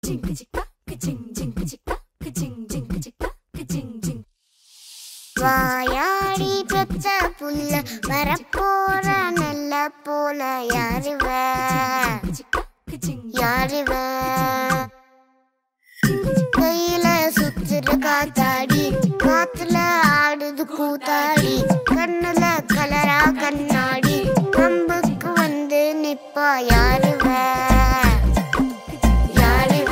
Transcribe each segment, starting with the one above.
வாயாடி பெத்த புல்ல வரப்போற நல்ல போல யாருவ யாருவ கையில சுத்துற காத்தாடி காத்துல ஆடுது கூத்தாடி கண்ணுல கலரா கண்ணாடி கம்புக்கு வந்து நிப்பா யாருவ யாருவ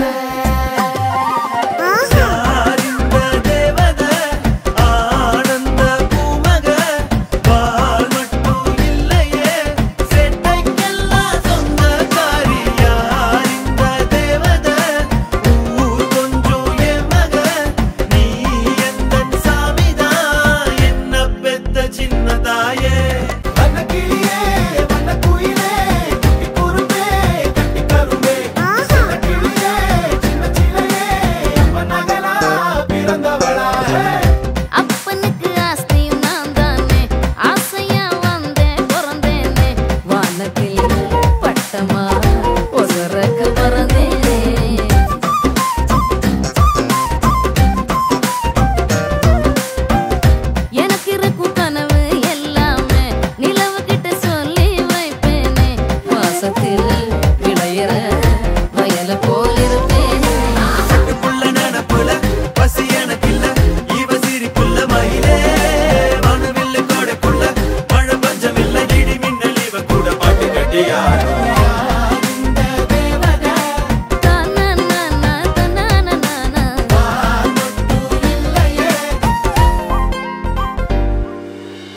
ஆஹா ஆனந்த தேவத ஆனந்த பூமக பால் மட்டும் இல்லையே செட்டைக்கெல்லாம் சொந்தக்காரி யாரிந்த தேவத ஊர் கொஞ்சம் என் மக நீ எந்தன் சாமிதான் என்ன பெத்த சின்ன தாயே வண்ணக்கிளியே வண்ணக்குயிலே குட்டி குரும்பே கட்டி கரும்பே ஆஹா கிளியே சின்ன சிலையே அம்மன் நகலா பிறந்தவளா அப்பனுக்கு ஆஸ்தியும் நான் தானே ஆசையா வந்தேன் பிறந்தேனே வானத்தில் பட்டமா ஒசரக்கு பறந்தேனே எனக்கு இருக்கும் கனவு எல்லாமே நிலவு கிட்ட சொல்லி வைப்பேனே வாசத்தில்